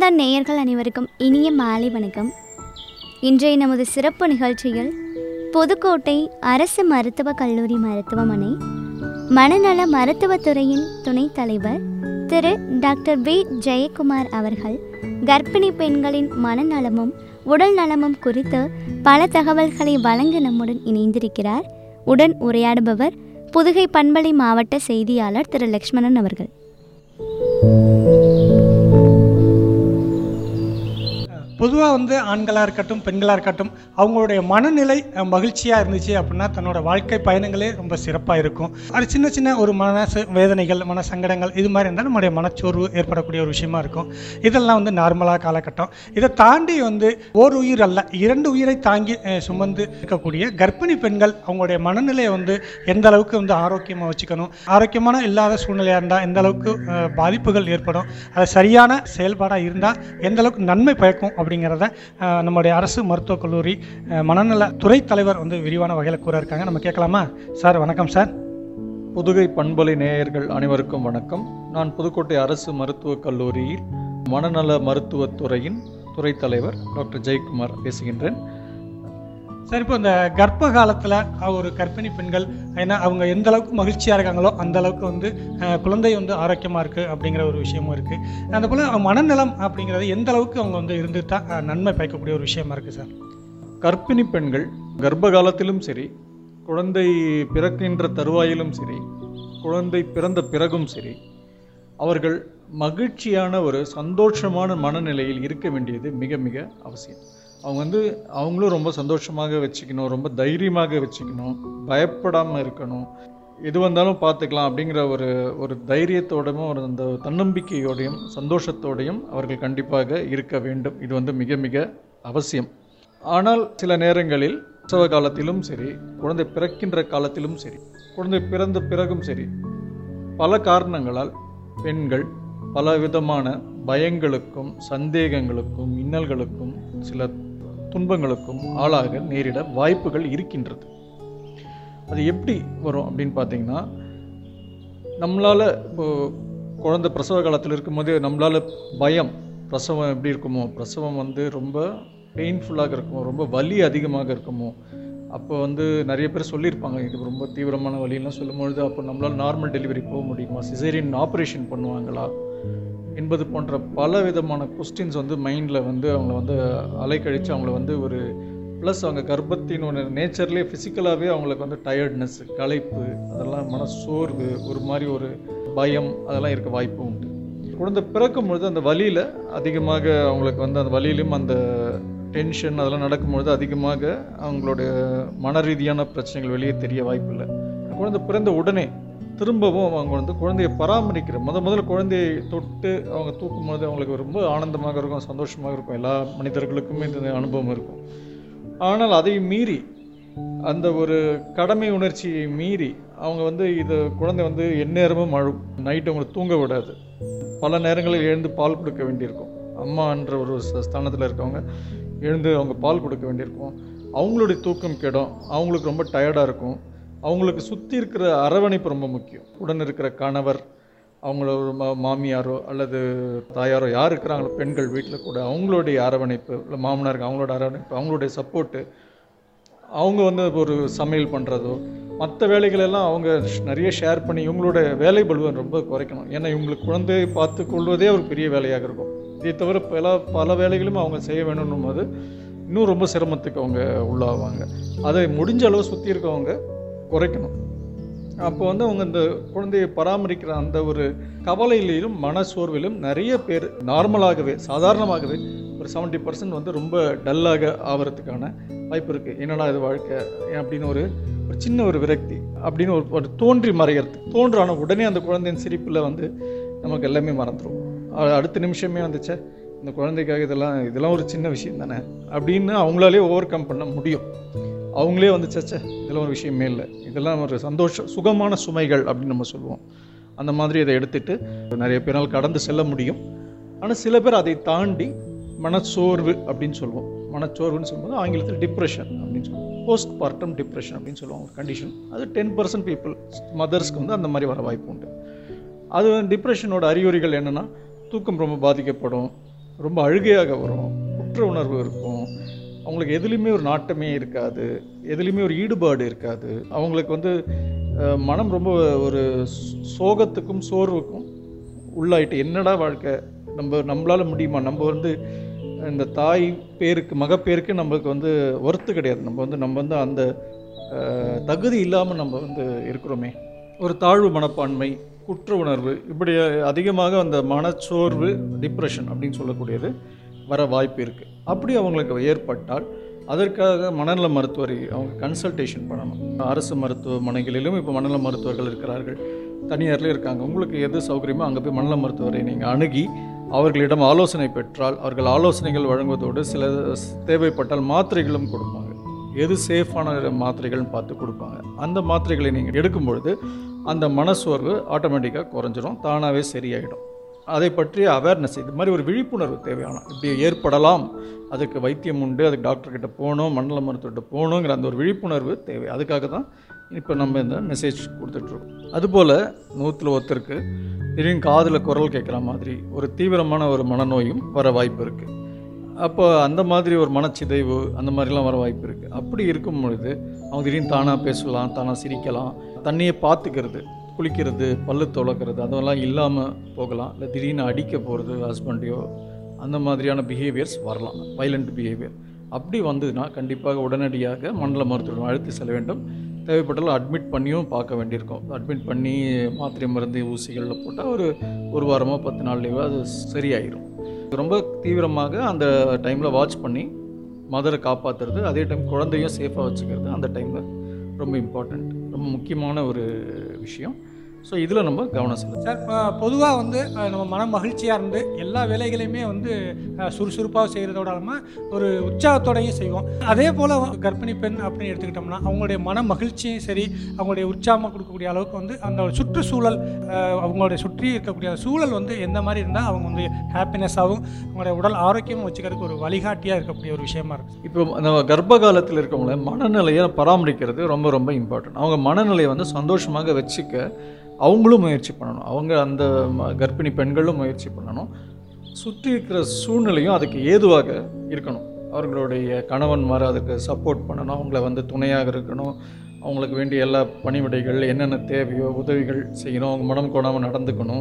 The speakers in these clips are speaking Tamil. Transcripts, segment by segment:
எம்ஓபிஆர் நேயர்கள் அனைவருக்கும் இனிய மாலை வணக்கம் இன்றைய நமது சிறப்பு நிகழ்ச்சியில் புதுக்கோட்டை அரசு மருத்துவக் கல்லூரி மருத்துவமனை மனநல மருத்துவத்துறையின் துணைத் தலைவர் திரு டாக்டர் வி ஜெயக்குமார் அவர்கள் கர்ப்பிணி பெண்களின் மனநலமும் உடல் நலமும் குறித்து பல தகவல்களை வழங்க நம்முடன் இணைந்திருக்கிறார் உடன் உரையாடுபவர் புதுகை பண்பலை மாவட்ட செய்தியாளர் திரு லக்ஷ்மணன் அவர்கள் பொதுவாக வந்து ஆண்களாக இருக்கட்டும் பெண்களாக இருக்கட்டும் அவங்களுடைய மனநிலை மகிழ்ச்சியாக இருந்துச்சு அப்படின்னா தன்னோட வாழ்க்கை பயணங்களே ரொம்ப சிறப்பாக இருக்கும் அது சின்ன சின்ன ஒரு மனசு வேதனைகள் மன சங்கடங்கள் இது மாதிரி இருந்தால் நம்முடைய மனச்சோர்வு ஏற்படக்கூடிய ஒரு விஷயமா இருக்கும் இதெல்லாம் வந்து நார்மலாக காலகட்டம் இதை தாண்டி வந்து ஓர் உயிர் அல்ல இரண்டு உயிரை தாங்கி அஹ், சுமந்து இருக்கக்கூடிய கர்ப்பிணி பெண்கள் அவங்களுடைய மனநிலையை வந்து எந்த அளவுக்கு வந்து ஆரோக்கியமாக வச்சுக்கணும் ஆரோக்கியமான இல்லாத சூழ்நிலையாக இருந்தால் எந்த அளவுக்கு அஹ், பாதிப்புகள் ஏற்படும் அது சரியான செயல்பாடாக இருந்தால் எந்த அளவுக்கு நன்மை பயக்கும் அப்படிங்கிறத அஹ், நம்முடைய அரசு மருத்துவக் கல்லூரி அஹ், மனநல துறை தலைவர் வந்து விரிவான வகையில் கூற இருக்காங்க நம்ம கேட்கலாமா சார் வணக்கம் சார் புதுகை பண்பலை நேயர்கள் அனைவருக்கும் வணக்கம் நான் புதுக்கோட்டை அரசு மருத்துவக் கல்லூரியில் மனநல மருத்துவத் துறையின் துறை தலைவர் டாக்டர் ஜெயக்குமார் பேசுகின்றேன் சார் இப்போ இந்த கர்ப்ப காலத்தில் ஒரு கர்ப்பிணி பெண்கள் ஏன்னா அவங்க எந்த அளவுக்கு மகிழ்ச்சியாக இருக்காங்களோ அந்த அளவுக்கு வந்து அஹ், குழந்தை வந்து ஆரோக்கியமாக இருக்குது அப்படிங்கிற ஒரு விஷயமும் இருக்குது அந்த போல் மனநலம் அப்படிங்கிறது எந்த அளவுக்கு அவங்க வந்து இருந்துட்டா அஹ், நன்மை பயக்கக்கூடிய ஒரு விஷயமா இருக்குது சார் கர்ப்பிணி பெண்கள் கர்ப்ப காலத்திலும் சரி குழந்தை பிறக்கின்ற தருவாயிலும் சரி குழந்தை பிறந்த பிறகும் சரி அவர்கள் மகிழ்ச்சியான ஒரு சந்தோஷமான மனநிலையில் இருக்க வேண்டியது மிக மிக அவசியம் அவங்க வந்து அவங்களும் ரொம்ப சந்தோஷமாக வச்சுக்கணும் ரொம்ப தைரியமாக வச்சுக்கணும் பயப்படாமல் இருக்கணும் எது வந்தாலும் பார்த்துக்கலாம் அப்படிங்கிற ஒரு ஒரு தைரியத்தோடவும் ஒரு அந்த தன்னம்பிக்கையோடையும் சந்தோஷத்தோடையும் அவர்கள் கண்டிப்பாக இருக்க வேண்டும் இது வந்து மிக மிக அவசியம் ஆனால் சில நேரங்களில் பிரசவ காலத்திலும் சரி குழந்தை பிறக்கின்ற காலத்திலும் சரி குழந்தை பிறந்த பிறகும் சரி பல காரணங்களால் பெண்கள் பல விதமான பயங்களுக்கும் சந்தேகங்களுக்கும் இன்னல்களுக்கும் சில துன்பங்களுக்கும் ஆளாக நேரிட வாய்ப்புகள் இருக்கின்றது அது எப்படி வரும் அப்படின்னு பார்த்தீங்கன்னா நம்மளால் இப்போ குழந்தை பிரசவ காலத்தில் இருக்கும்போது நம்மளால் பயம் பிரசவம் எப்படி இருக்குமோ பிரசவம் வந்து ரொம்ப பெயின்ஃபுல்லாக இருக்குமோ ரொம்ப வலி அதிகமாக இருக்குமோ அப்போ வந்து நிறைய பேர் சொல்லியிருப்பாங்க இது ரொம்ப தீவிரமான வலியெல்லாம் சொல்லும்பொழுது அப்போ நம்மளால் நார்மல் டெலிவரி போக முடியுமா சிசேரியன் ஆப்ரேஷன் பண்ணுவாங்களா என்பது போன்ற பல விதமான கொஸ்டின்ஸ் வந்து மைண்டில் வந்து அவங்கள வந்து அலைக்கழித்து அவங்கள வந்து ஒரு ப்ளஸ் அவங்க கர்ப்பத்தினோட நேச்சர்லேயே ஃபிசிக்கலாகவே அவங்களுக்கு வந்து டயர்ட்னஸ் களைப்பு அதெல்லாம் மன சோர்வு ஒரு மாதிரி ஒரு பயம் அதெல்லாம் இருக்க வாய்ப்பு உண்டு குழந்தை பிறக்கும் பொழுது அந்த வலியில் அதிகமாக அவங்களுக்கு வந்து அந்த வலியிலும் அந்த டென்ஷன் அதெல்லாம் நடக்கும்பொழுது அதிகமாக அவங்களுடைய மன ரீதியான பிரச்சனைகள் வெளியே தெரிய வாய்ப்பில்லை குழந்தை பிறந்த உடனே திரும்பவும் அவங்க வந்து குழந்தையை பராமரிக்கிற முத முதல்ல குழந்தையை தொட்டு அவங்க தூக்கும் பொழுது அவங்களுக்கு ரொம்ப ஆனந்தமாக இருக்கும் சந்தோஷமாக இருக்கும் எல்லா மனிதர்களுக்குமே இந்த அனுபவம் இருக்கும் ஆனால் அதை மீறி அந்த ஒரு கடமை உணர்ச்சியை மீறி அவங்க வந்து இது குழந்தை வந்து எந்நேரமும் அழும் நைட்டு அவங்களை தூங்க விடாது பல நேரங்களில் எழுந்து பால் கொடுக்க வேண்டியிருக்கும் அம்மான்ற ஒரு ச- ஸ்தானத்தில் இருக்கவங்க எழுந்து அவங்க பால் கொடுக்க வேண்டியிருக்கும் அவங்களுடைய தூக்கம் கெடும் அவங்களுக்கு ரொம்ப டயர்டாக இருக்கும் அவங்களுக்கு சுற்றி இருக்கிற அரவணைப்பு ரொம்ப முக்கியம் உடன் இருக்கிற கணவர் அவங்கள ஒரு மா மாமியாரோ அல்லது தாயாரோ யார் இருக்கிறாங்களோ பெண்கள் வீட்டில் கூட அவங்களுடைய அரவணைப்பு இல்லை மாமனாருக்கு அவங்களோட அரவணைப்பு அவங்களுடைய சப்போர்ட்டு அவங்க வந்து ஒரு சமையல் பண்ணுறதோ மற்ற வேலைகளெல்லாம் அவங்க ஷ்- நிறைய ஷேர் பண்ணி இவங்களோட வேலை பலுவை ரொம்ப குறைக்கணும் ஏன்னா இவங்களுக்கு குழந்தையை பார்த்து கொள்வதே ஒரு பெரிய வேலையாக இருக்கும் இதை தவிர பல பல வேலைகளும் அவங்க செய்ய வேணும்னும் போது இன்னும் ரொம்ப சிரமத்துக்கு அவங்க உள்ளாவாங்க அதை முடிஞ்ச அளவு சுற்றி இருக்கவங்க குறைக்கணும் அப்போ வந்து அவங்க இந்த குழந்தையை பராமரிக்கிற அந்த ஒரு கவலையிலும் மனசோர்விலும் நிறைய பேர் நார்மலாகவே சாதாரணமாகவே ஒரு செவன்ட்டி பர்சன்ட் வந்து ரொம்ப டல்லாக ஆகிறதுக்கான வாய்ப்பு இருக்குது என்னடா இது வாழ்க்கை அப்படின்னு ஒரு ஒரு சின்ன ஒரு விரக்தி அப்படின்னு ஒரு ஒரு தோன்றி மறைகிறது தோன்றான உடனே அந்த குழந்தையின் சிரிப்பில் வந்து நமக்கு எல்லாமே மறந்துடும் அ- அடுத்த நிமிஷமே வந்துச்சே இந்த குழந்தைக்காக இதெல்லாம் இதெல்லாம் ஒரு சின்ன விஷயம் தானே அப்படின்னு அவங்களாலே ஓவர் கம் பண்ண முடியும் அவங்களே வந்து சச்சே இதெல்லாம் ஒரு விஷயமே இல்லை இதெல்லாம் ஒரு சந்தோஷம் சுகமான சுமைகள் அப்படின்னு நம்ம சொல்லுவோம் அந்த மாதிரி இதை எடுத்துட்டு நிறைய பேரால் கடந்து செல்ல முடியும் ஆனால் சில பேர் அதை தாண்டி மனச்சோர்வு அப்படின்னு சொல்லுவோம் மனச்சோர்வுன்னு சொல்லும்போது ஆங்கிலத்தில் டிப்ரெஷன் அப்படின்னு சொல்லுவோம் போஸ்ட் பார்ட்டம் டிப்ரெஷன் அப்படின்னு சொல்லுவாங்க ஒரு கண்டிஷன் அது டென் பர்சன்ட் பீப்புள் மதர்ஸ்க்கு வந்து அந்த மாதிரி வர வாய்ப்பு உண்டு அது டிப்ரெஷனோட அறிகுறிகள் என்னென்னா தூக்கம் ரொம்ப பாதிக்கப்படும் ரொம்ப அழுகையாக வரும் குற்ற உணர்வு இருக்கும் அவங்களுக்கு எதுலேயுமே ஒரு நாட்டமே இருக்காது எதுலேயுமே ஒரு ஈடுபாடு இருக்காது அவங்களுக்கு வந்து அஹ், மனம் ரொம்ப ஒரு சோ- சோகத்துக்கும் சோர்வுக்கும் உள்ளாயிட்டு என்னடா வாழ்க்கை நம்ம நம்மளால முடியுமா நம்ம வந்து இந்த தாய் பேருக்கு மகப்பேருக்கு நம்மளுக்கு வந்து ஒர்த்து கிடையாது நம்ம வந்து நம்ம வந்து அந்த அஹ், தகுதி இல்லாமல் நம்ம வந்து இருக்கிறோமே ஒரு தாழ்வு மனப்பான்மை குற்ற உணர்வு இப்படி அதிகமாக அந்த மனச்சோர்வு டிப்ரெஷன் அப்படின்னு சொல்லக்கூடியது வர வாய்ப்பு இருக்குது அப்படி அவங்களுக்கு ஏற்பட்டால் அதற்காக மனநல மருத்துவரை அவங்க கன்சல்டேஷன் பண்ணணும் அரசு மருத்துவமனைகளிலும் இப்போ மனநல மருத்துவர்கள் இருக்கிறார்கள் தனியார்லேயும் இருக்காங்க உங்களுக்கு எது சௌகரியமோ அங்கே போய் மனநல மருத்துவரை நீங்கள் அணுகி அவர்களிடம் ஆலோசனை பெற்றால் அவர்கள் ஆலோசனைகள் வழங்குவதோடு சில ஸ்- தேவைப்பட்டால் மாத்திரைகளும் கொடுப்பாங்க எது சேஃபான மாத்திரைகள்னு பார்த்து கொடுப்பாங்க அந்த மாத்திரைகளை நீங்கள் எடுக்கும் பொழுது அந்த மனசோர்வு ஆட்டோமேட்டிக்காக குறைஞ்சிரும் தானாகவே சரியாயிடும் அதை பற்றிய அவேர்னஸ் இது மாதிரி ஒரு விழிப்புணர்வு தேவையான இப்படி ஏற்படலாம் அதுக்கு வைத்தியம் உண்டு அதுக்கு டாக்டர் கிட்ட போகணும் மண்டல மருத்துவர்கிட்ட போகணுங்கிற அந்த ஒரு விழிப்புணர்வு தேவை அதுக்காக தான் இப்போ நம்ம இந்த மெசேஜ் கொடுத்துட்ருக்கோம் அதுபோல் நூற்றில் ஒருத்தருக்கு திடீர்னு காதில் குரல் கேட்குற மாதிரி ஒரு தீவிரமான ஒரு மனநோயும் வர வாய்ப்பு இருக்குது அப்போ அந்த மாதிரி ஒரு மனச்சிதைவு அந்த மாதிரிலாம் வர வாய்ப்பு இருக்குது அப்படி இருக்கும் பொழுது அவங்க திடீர்னு தானாக பேசலாம் தானாக சிரிக்கலாம் தண்ணியை பார்த்துக்கிறது குளிக்கிறது பல்லு துளக்கிறது அதெல்லாம் இல்லாமல் போகலாம் இல்லை திடீர்னு அடிக்க போகிறது ஹஸ்பண்டையோ அந்த மாதிரியான பிஹேவியர்ஸ் வரலாம் வைலண்ட் பிஹேவியர் அப்படி வந்ததுன்னா கண்டிப்பாக உடனடியாக மண்டல மருத்துவம் அழைத்து செல்ல வேண்டும் தேவைப்பட்டாலும் அட்மிட் பண்ணியும் பார்க்க வேண்டியிருக்கும் அட்மிட் பண்ணி மாத்திரை மருந்து ஊசிகளில் போட்டால் ஒரு ஒரு வாரமோ பத்து நாள்லேயோ அது சரியாயிரும் ரொம்ப தீவிரமாக அந்த டைமில் வாட்ச் பண்ணி மதரை காப்பாற்றுறது அதே டைம் குழந்தையும் சேஃபாக வச்சுக்கிறது அந்த டைமில் ரொம்ப இம்பார்ட்டண்ட் ரொம்ப முக்கியமான ஒரு விஷயம் ஸோ இதில் நம்ம கவனம் செலுத்தணும் சார் பொதுவாக வந்து அஹ், நம்ம மன மகிழ்ச்சியாக இருந்து எல்லா வேலைகளையுமே வந்து சுறுசுறுப்பாக செய்கிறதோட இல்லாமல் ஒரு உற்சாகத்தோடையும் செய்வோம் அதே போல் கர்ப்பிணி பெண் அப்படின்னு எடுத்துக்கிட்டோம்னா அவங்களுடைய மன மகிழ்ச்சியும் சரி அவங்களுடைய உற்சாகமாக கொடுக்கக்கூடிய அளவுக்கு வந்து அந்த சுற்றுச்சூழல் அஹ், அவங்களுடைய சுற்றி இருக்கக்கூடிய அந்த சூழல் வந்து எந்த மாதிரி இருந்தால் அவங்க வந்து ஹாப்பினஸ்ஸாகவும் அவங்களுடைய உடல் ஆரோக்கியமும் வச்சுக்கிறதுக்கு ஒரு வழிகாட்டியாக இருக்கக்கூடிய ஒரு விஷயமா இருக்குது இப்போ நம்ம கர்ப்ப காலத்தில் இருக்கவங்கள மனநிலையை பராமரிக்கிறது ரொம்ப ரொம்ப இம்பார்ட்டன்ட் அவங்க மனநிலையை வந்து சந்தோஷமாக வச்சுக்க அவங்களும் முயற்சி பண்ணணும் அவங்க அந்த ம- கர்ப்பிணி பெண்களும் முயற்சி பண்ணணும் சுற்றி இருக்கிற சூழ்நிலையும் அதுக்கு ஏதுவாக இருக்கணும் அவர்களுடைய கணவன் மாதிரி அதுக்கு சப்போர்ட் பண்ணணும் அவங்கள வந்து துணையாக இருக்கணும் அவங்களுக்கு வேண்டிய எல்லா பணிவிடைகள் என்னென்ன தேவையோ உதவிகள் செய்யணும் அவங்க மனம் கோணாமல் நடந்துக்கணும்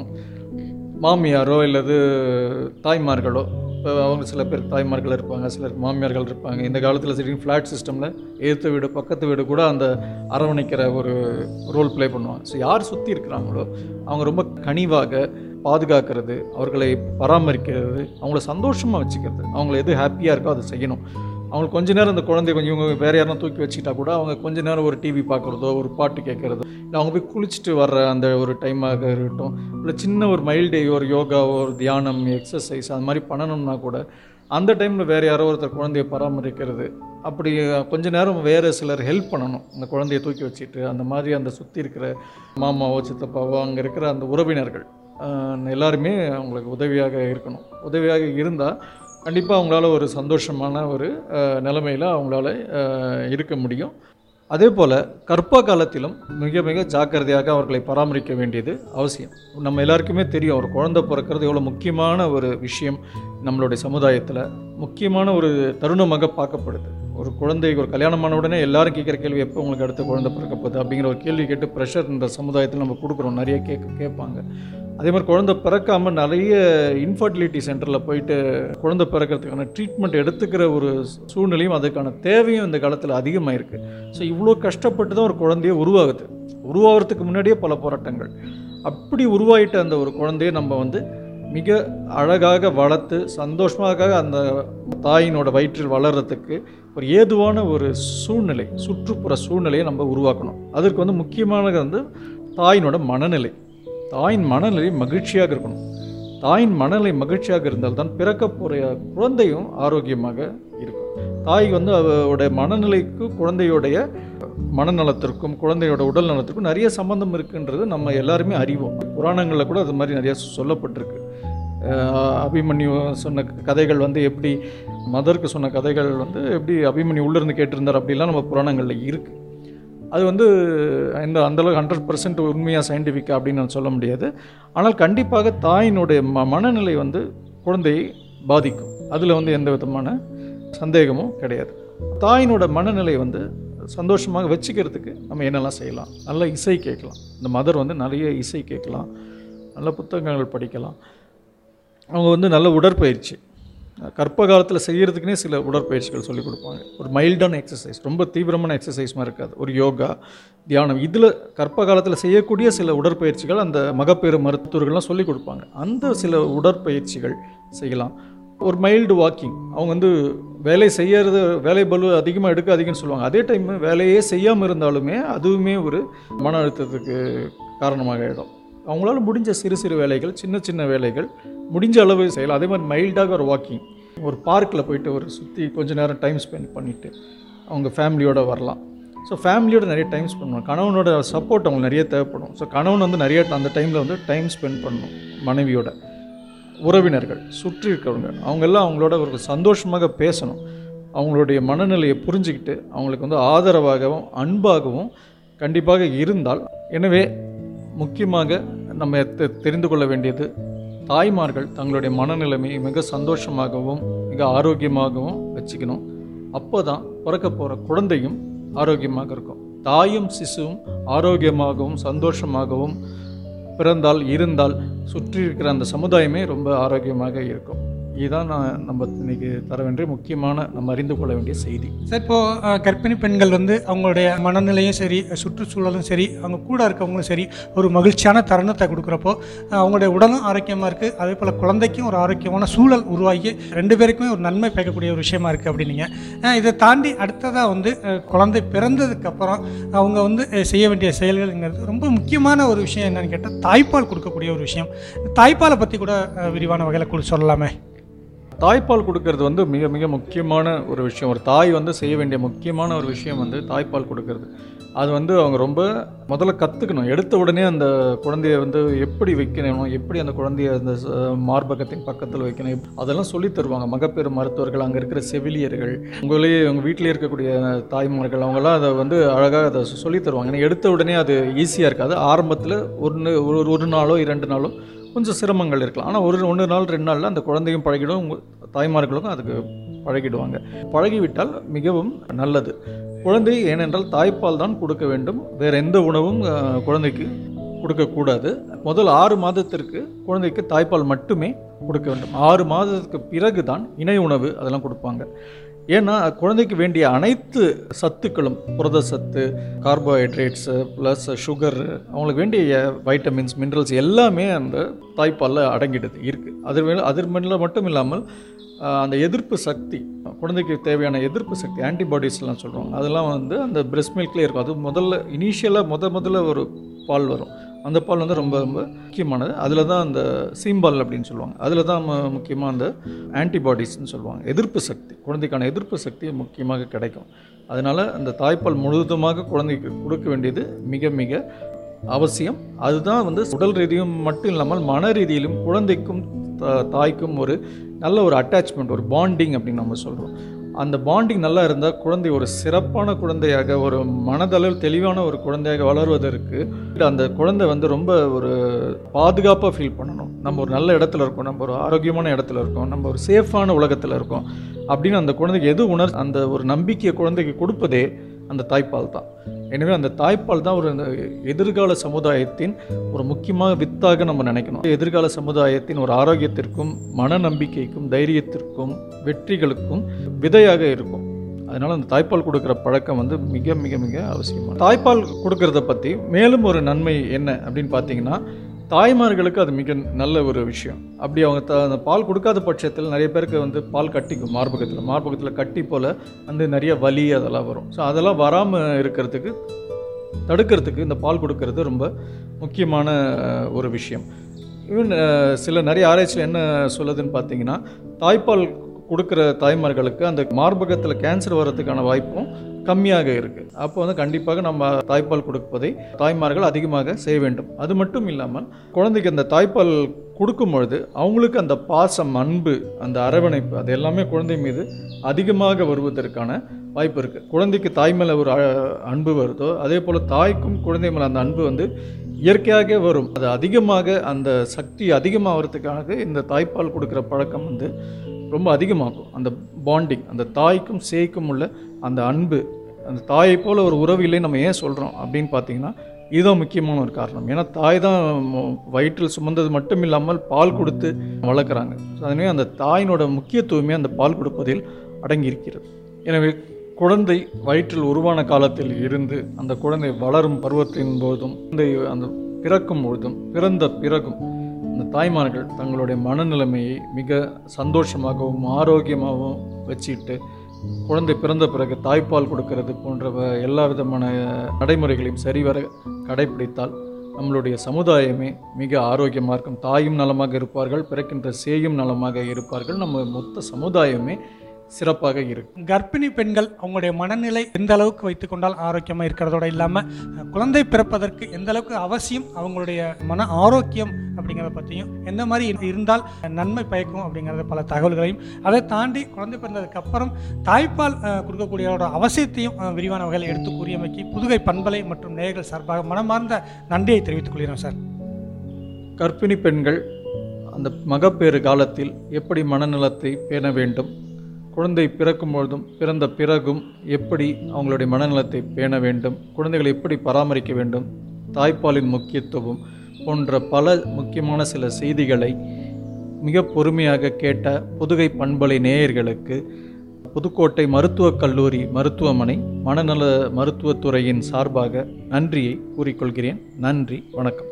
மாமியாரோ இல்லது தாய்மார்களோ இப்போ அவங்க சில பேர் தாய்மார்கள் இருப்பாங்க சிலர் மாமியார்கள் இருப்பாங்க இந்த காலத்தில் சரி ஃப்ளாட் சிஸ்டமில் எதிர்த்த வீடு பக்கத்து வீடு கூட அந்த அரவணைக்கிற ஒரு ரோல் ப்ளே பண்ணுவாங்க ஸோ யார் சுற்றி இருக்கிறாங்களோ அவங்க ரொம்ப கனிவாக பாதுகாக்கிறது அவர்களை பராமரிக்கிறது அவங்கள சந்தோஷமாக வச்சுக்கிறது அவங்கள எது ஹாப்பியாக இருக்கோ அதை செய்யணும் அவங்களுக்கு கொஞ்ச நேரம் அந்த குழந்தைய கொஞ்சம் இவங்க வேறு யாரும் தூக்கி வச்சுக்கிட்டா கூட அவங்க கொஞ்ச நேரம் ஒரு டிவி பார்க்குறதோ ஒரு பாட்டு கேட்குறதோ இல்லை அவங்க போய் குளிச்சுட்டு வர்ற அந்த ஒரு டைமாக இருக்கட்டும் இல்லை சின்ன ஒரு மைல்டு ஒரு யோகாவோ ஒரு தியானம் எக்ஸசைஸ் அது மாதிரி பண்ணணும்னா கூட அந்த டைமில் வேறு யாரோ ஒருத்தர் குழந்தைய பராமரிக்கிறது அப்படி கொஞ்ச நேரம் வேறு சிலர் ஹெல்ப் பண்ணணும் அந்த குழந்தைய தூக்கி வச்சுட்டு அந்த மாதிரி அந்த சுற்றி இருக்கிற மாமாவோ சித்தப்பாவோ அங்கே இருக்கிற அந்த உறவினர்கள் ஆஹ், எல்லாருமே அவங்களுக்கு உதவியாக இருக்கணும் உதவியாக இருந்தால் கண்டிப்பாக அவங்களால ஒரு சந்தோஷமான ஒரு அஹ், நிலைமையில அவங்களால அஹ், இருக்க முடியும் அதே போல் கற்ப காலத்திலும் மிக மிக ஜாக்கிரதையாக அவர்களை பராமரிக்க வேண்டியது அவசியம் நம்ம எல்லாருக்குமே தெரியும் ஒரு குழந்தை பிறக்கிறது எவ்வளோ முக்கியமான ஒரு விஷயம் நம்மளுடைய சமுதாயத்தில் முக்கியமான ஒரு தருணமாக பார்க்கப்படுது ஒரு குழந்தை ஒரு கல்யாணமான உடனே எல்லாரும் கேட்குற கேள்வி எப்போ உங்களுக்கு அடுத்த குழந்தை பிறக்க போகுது அப்படிங்கிற ஒரு கேள்வி கேட்டு ப்ரெஷர் இந்த சமுதாயத்தில் நம்ம கொடுக்குறோம் நிறைய கேட்க கேட்பாங்க அதே மாதிரி குழந்தை பிறக்காம நிறைய இன்ஃபர்டிலிட்டி சென்டரில் போயிட்டு குழந்தை பிறக்கிறதுக்கான ட்ரீட்மெண்ட் எடுத்துக்கிற ஒரு சூழ்நிலையும் அதுக்கான தேவையும் இந்த காலத்தில் அதிகமாக இருக்குது ஸோ இவ்வளோ கஷ்டப்பட்டு தான் ஒரு குழந்தைய உருவாகுது உருவாகிறதுக்கு முன்னாடியே பல போராட்டங்கள் அப்படி உருவாயிட்ட அந்த ஒரு குழந்தைய நம்ம வந்து மிக அழகாக வளர்த்து சந்தோஷமாக அந்த தாயினோட வயிற்றில் வளர்கிறதுக்கு ஒரு ஏதுவான ஒரு சூழ்நிலை சுற்றுப்புற சூழ்நிலையை நம்ம உருவாக்கணும் அதற்கு வந்து முக்கியமானது வந்து தாயினோட மனநிலை தாயின் மனநிலை மகிழ்ச்சியாக இருக்கணும் தாயின் மனநிலை மகிழ்ச்சியாக இருந்தால் தான் பிறக்க போகிற குழந்தையும் ஆரோக்கியமாக இருக்கும் தாய் வந்து அவருடைய மனநிலைக்கு குழந்தையுடைய மனநலத்திற்கும் குழந்தையோட உடல் நலத்திற்கும் நிறைய சம்பந்தம் இருக்குன்றது நம்ம எல்லாருமே அறிவோம் புராணங்களில் கூட அது மாதிரி நிறைய சொல்லப்பட்டிருக்கு அஹ் அபிமன்யு சொன்ன கதைகள் வந்து எப்படி மதருக்கு சொன்ன கதைகள் வந்து எப்படி அபிமன்யு உள்ளிருந்து கேட்டிருந்தார் அப்படிலாம் நம்ம புராணங்களில் இருக்குது அது வந்து இந்த அந்தளவுக்கு ஹண்ட்ரட் பர்சன்ட் உண்மையாக சயின்டிஃபிக்காக அப்படின்னு நான் சொல்ல முடியாது ஆனால் கண்டிப்பாக தாயினுடைய ம மனநிலை வந்து குழந்தையை பாதிக்கும் அதில் வந்து எந்த விதமான சந்தேகமும் கிடையாது தாயினோட மனநிலை வந்து சந்தோஷமாக வச்சுக்கிறதுக்கு நம்ம என்னெல்லாம் செய்யலாம் நல்ல இசை கேட்கலாம் இந்த மதர் வந்து நிறைய இசை கேட்கலாம் நல்ல புத்தகங்கள் படிக்கலாம் அவங்க வந்து நல்ல உடற்பயிற்சி கர்ப்ப காலத்தில் செய்கிறதுக்குனே சில உடற்பயிற்சிகள் சொல்லிக் கொடுப்பாங்க ஒரு மைல்டான எக்ஸசைஸ் ரொம்ப தீவிரமான எக்ஸசைஸ்மாக இருக்காது ஒரு யோகா தியானம் இதில் கர்ப்ப காலத்தில் செய்யக்கூடிய சில உடற்பயிற்சிகள் அந்த மகப்பேறு மருத்துவர்கள்லாம் சொல்லிக் கொடுப்பாங்க அந்த சில உடற்பயிற்சிகள் செய்யலாம் ஒரு மைல்டு வாக்கிங் அவங்க வந்து வேலை செய்யறது வேலை பலு அதிகமாக எடுக்காதீங்கன்னு சொல்லுவாங்க அதே டைம் வேலையே செய்யாமல் இருந்தாலுமே அதுவுமே ஒரு மன அழுத்தத்துக்கு காரணமாக ஆகிடும் அவங்களால முடிஞ்ச சிறு சிறு வேலைகள் சின்ன சின்ன வேலைகள் முடிஞ்ச அளவு செய்யலாம் அதே மாதிரி மைல்டாக ஒரு வாக்கிங் ஒரு பார்க்கில் போயிட்டு ஒரு சுற்றி கொஞ்ச நேரம் டைம் ஸ்பெண்ட் பண்ணிவிட்டு அவங்க ஃபேமிலியோட வரலாம் ஸோ ஃபேமிலியோட நிறைய டைம் ஸ்பெண்ட் பண்ணணும் கணவனோட சப்போர்ட் அவங்களுக்கு நிறைய தேவைப்படும் ஸோ கணவன் வந்து நிறைய அந்த டைமில் வந்து டைம் ஸ்பெண்ட் பண்ணணும் மனைவியோட உறவினர்கள் சுற்றி இருக்கிறவங்க அவங்கெல்லாம் அவங்களோட ஒரு சந்தோஷமாக பேசணும் அவங்களுடைய மனநிலையை புரிஞ்சுக்கிட்டு அவங்களுக்கு வந்து ஆதரவாகவும் அன்பாகவும் கண்டிப்பாக இருந்தால் எனவே முக்கியமாக நம்ம தெ- தெரிந்து கொள்ள வேண்டியது தாய்மார்கள் தங்களுடைய மனநிலைமையை மிக சந்தோஷமாகவும் மிக ஆரோக்கியமாகவும் வச்சுக்கணும் அப்போ தான் பிறக்க போகிற குழந்தையும் ஆரோக்கியமாக இருக்கும் தாயும் சிசுவும் ஆரோக்கியமாகவும் சந்தோஷமாகவும் பிறந்தால் இருந்தால் சுற்றி இருக்கிற அந்த சமுதாயமே ரொம்ப ஆரோக்கியமாக இருக்கும் இதுதான் நான் நம்ம இன்னைக்கு தர வேண்டிய முக்கியமான நம்ம அறிந்து கொள்ள வேண்டிய செய்தி சார் இப்போது கர்ப்பிணி பெண்கள் வந்து அவங்களுடைய மனநிலையும் சரி சுற்றுச்சூழலும் சரி அவங்க கூட இருக்கவங்களும் சரி ஒரு மகிழ்ச்சியான தருணத்தை கொடுக்குறப்போ அஹ், அவங்களுடைய உடலும் ஆரோக்கியமாக இருக்குது அதே போல் குழந்தைக்கும் ஒரு ஆரோக்கியமான சூழல் உருவாகி ரெண்டு பேருக்குமே ஒரு நன்மை பயக்கக்கூடிய ஒரு விஷயமா இருக்குது அப்படின்னீங்க அஹ், இதை தாண்டி அடுத்ததாக வந்து அஹ், குழந்தை பிறந்ததுக்கப்புறம் அவங்க வந்து அஹ், செய்ய வேண்டிய செயல்கள்ங்கிறது ரொம்ப முக்கியமான ஒரு விஷயம் என்னன்னு கேட்டால் தாய்ப்பால் கொடுக்கக்கூடிய ஒரு விஷயம் தாய்ப்பாலை பற்றி கூட அஹ், விரிவான வகையில் கொடு சொல்லலாமே தாய்ப்பால் கொடுக்கறது வந்து மிக மிக முக்கியமான ஒரு விஷயம் ஒரு தாய் வந்து செய்ய வேண்டிய முக்கியமான ஒரு விஷயம் வந்து தாய்ப்பால் கொடுக்கறது அது வந்து அவங்க ரொம்ப முதல்ல கற்றுக்கணும் எடுத்த உடனே அந்த குழந்தைய வந்து எப்படி வைக்கணும் எப்படி அந்த குழந்தைய அந்த ச- மார்பகத்தின் பக்கத்தில் வைக்கணும் எப்- அதெல்லாம் சொல்லி தருவாங்க மகப்பேறு மருத்துவர்கள் அங்கே இருக்கிற செவிலியர்கள் உங்களையே உங்கள் வீட்டிலே இருக்கக்கூடிய தாய்மார்கள் அவங்கெல்லாம் அதை வந்து அழகாக அதை சொல்லி தருவாங்க ஏன்னா எடுத்த உடனே அது ஈஸியாக இருக்காது ஆரம்பத்தில் ஒன்று ஒரு ஒரு நாளோ இரண்டு நாளோ கொஞ்சம் சிரமங்கள் இருக்கலாம் ஆனால் ஒரு ஒன்று நாள் ரெண்டு நாளில் அந்த குழந்தையும் பழகிடும் உங்க தாய்மார்களுக்கும் அதுக்கு பழகிடுவாங்க பழகிவிட்டால் மிகவும் நல்லது குழந்தை ஏனென்றால் தாய்ப்பால் தான் கொடுக்க வேண்டும் வேறு எந்த உணவும் அஹ், குழந்தைக்கு கொடுக்கக்கூடாது முதல் ஆறு மாதத்திற்கு குழந்தைக்கு தாய்ப்பால் மட்டுமே கொடுக்க வேண்டும் ஆறு மாதத்துக்கு பிறகு தான் இணை உணவு அதெல்லாம் கொடுப்பாங்க ஏன்னா குழந்தைக்கு வேண்டிய அனைத்து சத்துக்களும் புரத சத்து கார்போஹைட்ரேட்ஸு ப்ளஸ் சுகர் அவங்களுக்கு வேண்டிய வைட்டமின்ஸ் மினரல்ஸ் எல்லாமே அந்த தாய்ப்பாலில் அடங்கிடுது இருக்குது அது மேல அது மேல மட்டும் இல்லாமல் ஆஹ், அந்த எதிர்ப்பு சக்தி குழந்தைக்கு தேவையான எதிர்ப்பு சக்தி ஆன்டிபாடிஸ்லாம் சொல்கிறோம் அதெல்லாம் வந்து அந்த பிரெஸ்ட் மில்க்லேயே இருக்கும் அது முதல்ல இனிஷியலாக முத முதல்ல ஒரு பால் வரும் அந்த பால் வந்து ரொம்ப ரொம்ப முக்கியமானது அதில் தான் அந்த சீம்பால் அப்படின்னு சொல்லுவாங்க அதில் தான் மு- முக்கியமாக அந்த ஆன்டிபாடிஸ்னு சொல்லுவாங்க எதிர்ப்பு சக்தி குழந்தைக்கான எதிர்ப்பு சக்தி முக்கியமாக கிடைக்கும் அதனால் அந்த தாய்ப்பால் முழுவதுமாக குழந்தைக்கு கொடுக்க வேண்டியது மிக மிக அவசியம் அதுதான் வந்து உடல் ரீதியும் மட்டும் இல்லாமல் மன ரீதியிலும் குழந்தைக்கும் தா- தாய்க்கும் ஒரு நல்ல ஒரு அட்டாச்மெண்ட் ஒரு பாண்டிங் அப்படின்னு நம்ம சொல்கிறோம் அந்த பாண்டிங் நல்லா இருந்தால் குழந்தை ஒரு சிறப்பான குழந்தையாக ஒரு மனதளவில் தெளிவான ஒரு குழந்தையாக வளர்வதற்கு அந்த குழந்தை வந்து ரொம்ப ஒரு பாதுகாப்பாக ஃபீல் பண்ணணும் நம்ம ஒரு நல்ல இடத்துல இருக்கோம் நம்ம ஒரு ஆரோக்கியமான இடத்துல இருக்கோம் நம்ம ஒரு சேஃபான உலகத்தில் இருக்கோம் அப்படின்னு அந்த குழந்தைக்கு எது உணர் அந்த ஒரு நம்பிக்கையை குழந்தைக்கு கொடுப்பதே அந்த தாய்ப்பால் தான் எனவே அந்த தாய்ப்பால் தான் ஒரு அந்த எதிர்கால சமுதாயத்தின் ஒரு முக்கியமாக வித்தாக நம்ம நினைக்கணும் எதிர்கால சமுதாயத்தின் ஒரு ஆரோக்கியத்திற்கும் மன நம்பிக்கைக்கும் தைரியத்திற்கும் வெற்றிகளுக்கும் விதையாக இருக்கும் அதனால் அந்த தாய்ப்பால் கொடுக்குற பழக்கம் வந்து மிக மிக மிக அவசியமாக தாய்ப்பால் கொடுக்கறத பற்றி மேலும் ஒரு நன்மை என்ன அப்படின்னு பார்த்தீங்கன்னா தாய்மார்களுக்கு அது மிக நல்ல ஒரு விஷயம் அப்படி அவங்க த அந்த பால் கொடுக்காத பட்சத்தில் நிறைய பேருக்கு வந்து பால் கட்டிக்கும் மார்பகத்தில் மார்பகத்தில் கட்டி போல் வந்து நிறைய வலி அதெல்லாம் வரும் ஸோ அதெல்லாம் வராமல் இருக்கிறதுக்கு தடுக்கிறதுக்கு இந்த பால் கொடுக்கறது ரொம்ப முக்கியமான அஹ், ஒரு விஷயம் ஈவன் சில நிறைய ஆராய்ச்சியில் என்ன சொல்லுதுன்னு பார்த்தீங்கன்னா தாய்ப்பால் கொடுக்குற தாய்மார்களுக்கு அந்த மார்பகத்தில் கேன்சர் வர்றதுக்கான வாய்ப்பும் கம்மியாக இருக்குது அப்போ வந்து கண்டிப்பாக நம்ம தாய்ப்பால் கொடுப்பதை தாய்மார்கள் அதிகமாக செய்ய வேண்டும் அது மட்டும் இல்லாமல் குழந்தைக்கு அந்த தாய்ப்பால் கொடுக்கும் பொழுது அவங்களுக்கு அந்த பாசம் அன்பு அந்த அரவணைப்பு அது எல்லாமே குழந்தை மீது அதிகமாக வருவதற்கான வாய்ப்பு இருக்குது குழந்தைக்கு தாய் மேலே ஒரு அ- அன்பு வருதோ அதே போல் தாய்க்கும் குழந்தை மேலே அந்த அன்பு வந்து இயற்கையாக வரும் அது அதிகமாக அந்த சக்தி அதிகமாகிறதுக்காக இந்த தாய்ப்பால் கொடுக்குற பழக்கம் வந்து ரொம்ப அதிகமாகும் அந்த பாண்டிங் அந்த தாய்க்கும் சேய்க்கும் உள்ள அந்த அன்பு அந்த தாயை போல ஒரு உறவு இல்லை நம்ம ஏன் சொல்கிறோம் அப்படின்னு பார்த்தீங்கன்னா இதுதான் முக்கியமான ஒரு காரணம் ஏன்னா தாய் தான் மொ- வயிற்றில் சுமந்தது மட்டும் இல்லாமல் பால் கொடுத்து வளர்க்குறாங்க ஸோ அதனால அந்த தாயினோட முக்கியத்துவமே அந்த பால் கொடுப்பதில் அடங்கியிருக்கிறது எனவே குழந்தை வயிற்றில் உருவான காலத்தில் இருந்து அந்த குழந்தை வளரும் பருவத்தின் போதும் குழந்தை அந்த பிறக்கும் பொழுதும் பிறந்த பிறகும் அந்த தாய்மார்கள் தங்களுடைய மனநிலைமையை மிக சந்தோஷமாகவும் ஆரோக்கியமாகவும் வச்சுட்டு குழந்தை பிறந்த பிறகு தாய்ப்பால் கொடுக்கிறது போன்ற வ- எல்லா விதமான நடைமுறைகளையும் சரிவர கடைபிடித்தால் நம்மளுடைய சமுதாயமே மிக ஆரோக்கியமாக இருக்கும் தாயும் நலமாக இருப்பார்கள் பிறக்கின்ற சேயும் நலமாக இருப்பார்கள் நம்ம மொத்த சமுதாயமே சிறப்பாக இருக்கும் கர்ப்பிணி பெண்கள் அவங்களுடைய மனநிலை எந்த அளவுக்கு வைத்துக்கொண்டால் ஆரோக்கியமாக இருக்கிறதோட இல்லாமல் குழந்தை பிறப்பதற்கு எந்த அளவுக்கு அவசியம் அவங்களுடைய மன ஆரோக்கியம் அப்படிங்கிறத பற்றியும் எந்த மாதிரி இரு- இருந்தால் நன்மை பயக்கும் அப்படிங்கிறத பல தகவல்களையும் அதை தாண்டி குழந்தை பிறந்ததுக்கு அப்புறம் தாய்ப்பால் அஹ், கொடுக்கக்கூடியவரோட அவசியத்தையும் அஹ், விரிவான வகையில் எடுத்து கூறியமைக்கு புதுகை பண்பலை மற்றும் நேயர்கள் சார்பாக மனமார்ந்த நன்றியை தெரிவித்துக் கொள்கிறோம் சார் கர்ப்பிணி பெண்கள் அந்த மகப்பேறு காலத்தில் எப்படி மனநலத்தை பேண வேண்டும் குழந்தை பிறக்கும் பொழுதும் பிறந்த பிறகும் எப்படி அவங்களுடைய மனநலத்தை பேண வேண்டும் குழந்தைகளை எப்படி பராமரிக்க வேண்டும் தாய்ப்பாலின் முக்கியத்துவம் போன்ற பல முக்கியமான சில செய்திகளை மிக பொறுமையாக கேட்ட புதுகை பண்பலை நேயர்களுக்கு புதுக்கோட்டை மருத்துவக் கல்லூரி மருத்துவமனை மனநல மருத்துவத்துறையின் சார்பாக நன்றியை கூறிக்கொள்கிறேன் நன்றி வணக்கம்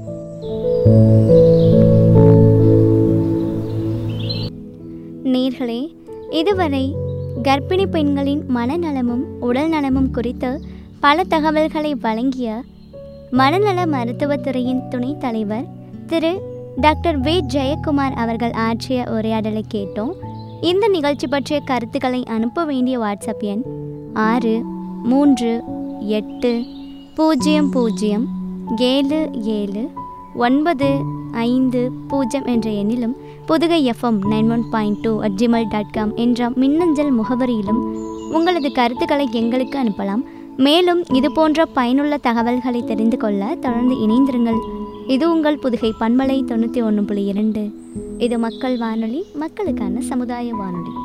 நேர்களே இதுவரை கர்ப்பிணி பெண்களின் மனநலமும் உடல் நலமும் குறித்து பல தகவல்களை வழங்கிய மனநல மருத்துவத்துறையின் துணைத் தலைவர் திரு டாக்டர் வே ஜெயக்குமார் அவர்கள் ஆற்றிய உரையாடலை கேட்டோம் இந்த நிகழ்ச்சி பற்றிய கருத்துக்களை அனுப்ப வேண்டிய வாட்ஸ்அப் எண் ஆறு மூன்று எட்டு பூஜ்ஜியம் பூஜ்ஜியம் ஏழு ஏழு ஒன்பது ஐந்து பூஜ்ஜியம் என்ற எண்ணிலும் Pudugai FM nine one point two at Gmail dot com என்ற மின்னஞ்சல் முகவரியிலும் உங்களது கருத்துக்களை எங்களுக்கு அனுப்பலாம் மேலும் இது போன்ற பயனுள்ள தகவல்களை தெரிந்து கொள்ள தொடர்ந்து இணைந்திருங்கள் இது உங்கள் புதுகை பண்பலை தொண்ணூற்றி ஒன்று புள்ளி இரண்டு இது மக்கள் வானொலி மக்களுக்கான சமுதாய வானொலி